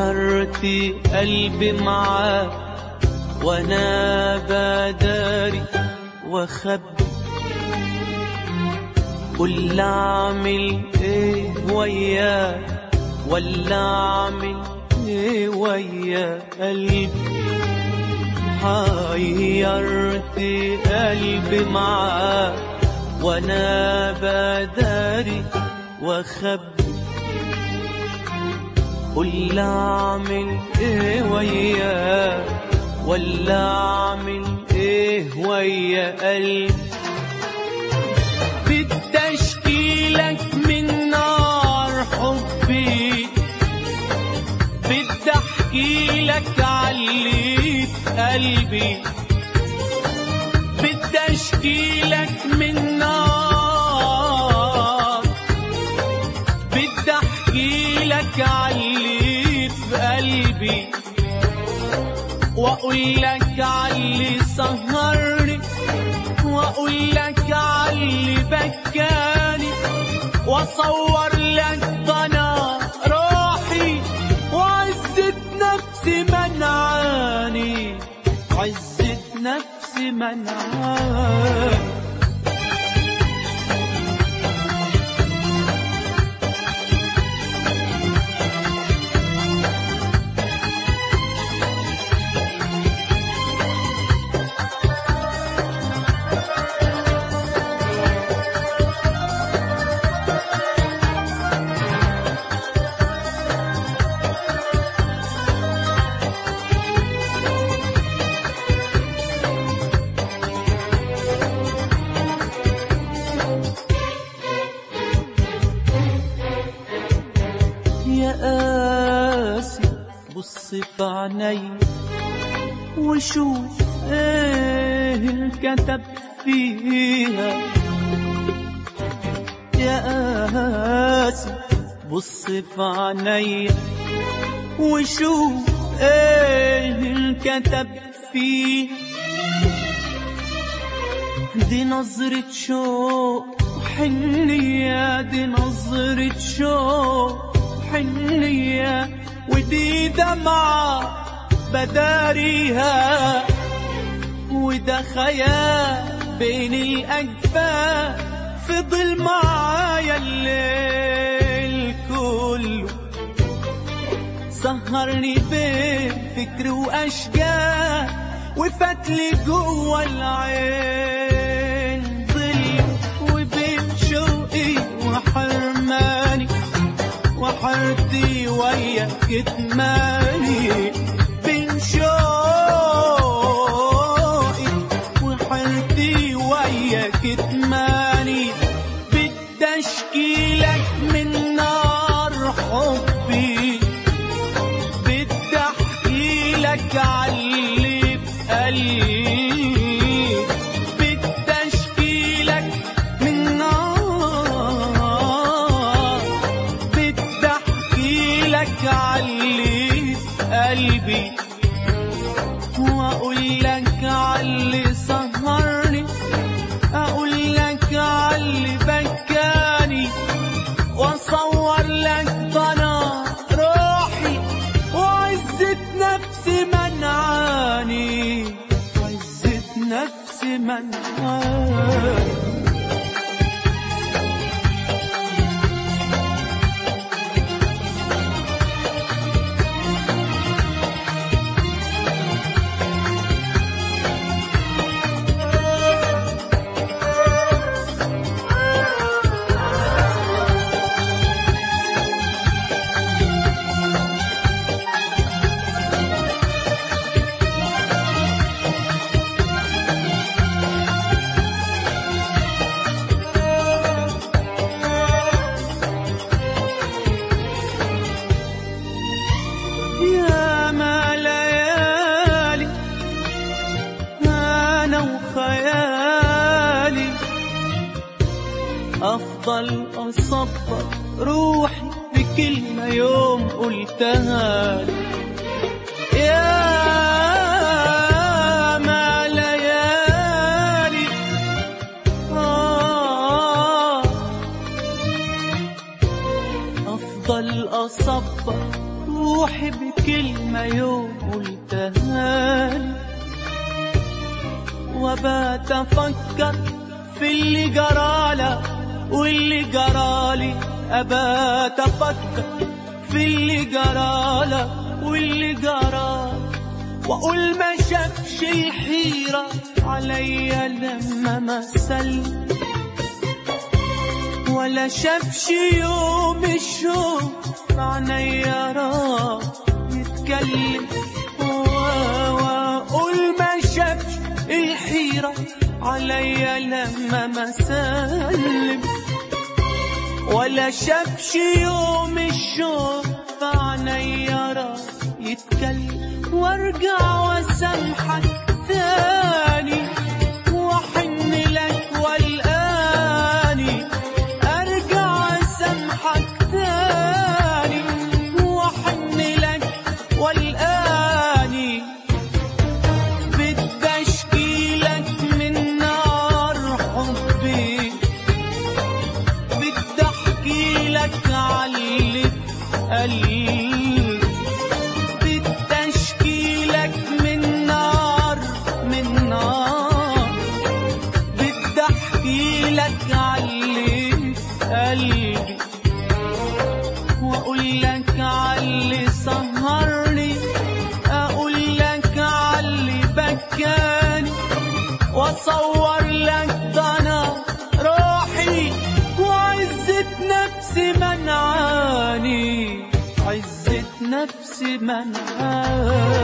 حيرتي قلبي معاك وانا بداري واخبي قول اعمل ايه وياك ولا اعمل ايه ويا قلبي حيرت قلبي معاك وانا بداري واخبي قول اعمل ايه وياك ولا اعمل ايه ويا قلبي بالتشكيلك من نار حبي بدي احكي لك علي في قلبي بدي اشكي لك من نار بدي احكي لك علي في قلبي واقول لك علي سهرني واقول لك علي بكاني واصور لك ضنا روحي وعزة نفسي منعاني عزة نفسي منعاني يا قاسي بص في عيني وشوف ايه الكتب فيها يا قاسي بص في عيني وشوف ايه الكتب فيها دي نظرة شوق حنية دي نظرة شوق حنية ودي دمعة بداريها وده خيال بين الأجفاف فضل معايا الليل كله سهرني بين فكر وأشجار وفتلي جوه العين ظل وبين شوقي وحرماني وحرتي ويا كتماني بين شوقي وحرتي ويا كتماني بدي اشكي لك من نار حبي بدي احكي لك علي في قلبي بدي اشكي لك من نار بدي احكي لك علي في قلبي واقول لك علي سهرني اقول لك علي بكاني واصور لك ضنا روحي وعزة نفسي منعاني عزة نفسي منعاني يا ما ليالي أنا وخيالي أفضل أصبر روحي بكلمة يوم قلتها لي يا ما ليالي آه أفضل أصبر روحي بكلمة بكلمة يوم قلتها لي وبات أفكر في اللي جرالك واللي جرالي أبات أفكر في اللي جرالك واللي جرالي وأقول ما شافش الحيرة عليا لما مثل ولا شافش يوم الشوق معنيا راح يتكلم وأقول ما شافش الحيرة عليا لما مسلم ولا شافش يوم الشوق فعنيا راح يتكلم وارجع واسامحك تاني واحن لك والاني ارجع اسامحك تاني واحن لك والاني بدي اشكيلك من نار حبي بدي احكي لك علي قلبي بدي اشكي لك من نار من نار بدي احكي لك علي قلبي واقول لك علي سهرني اقول لك علي بكاني واصور لك ضنا روحي وعزة نفسي منعاني عزة نفسي منعاني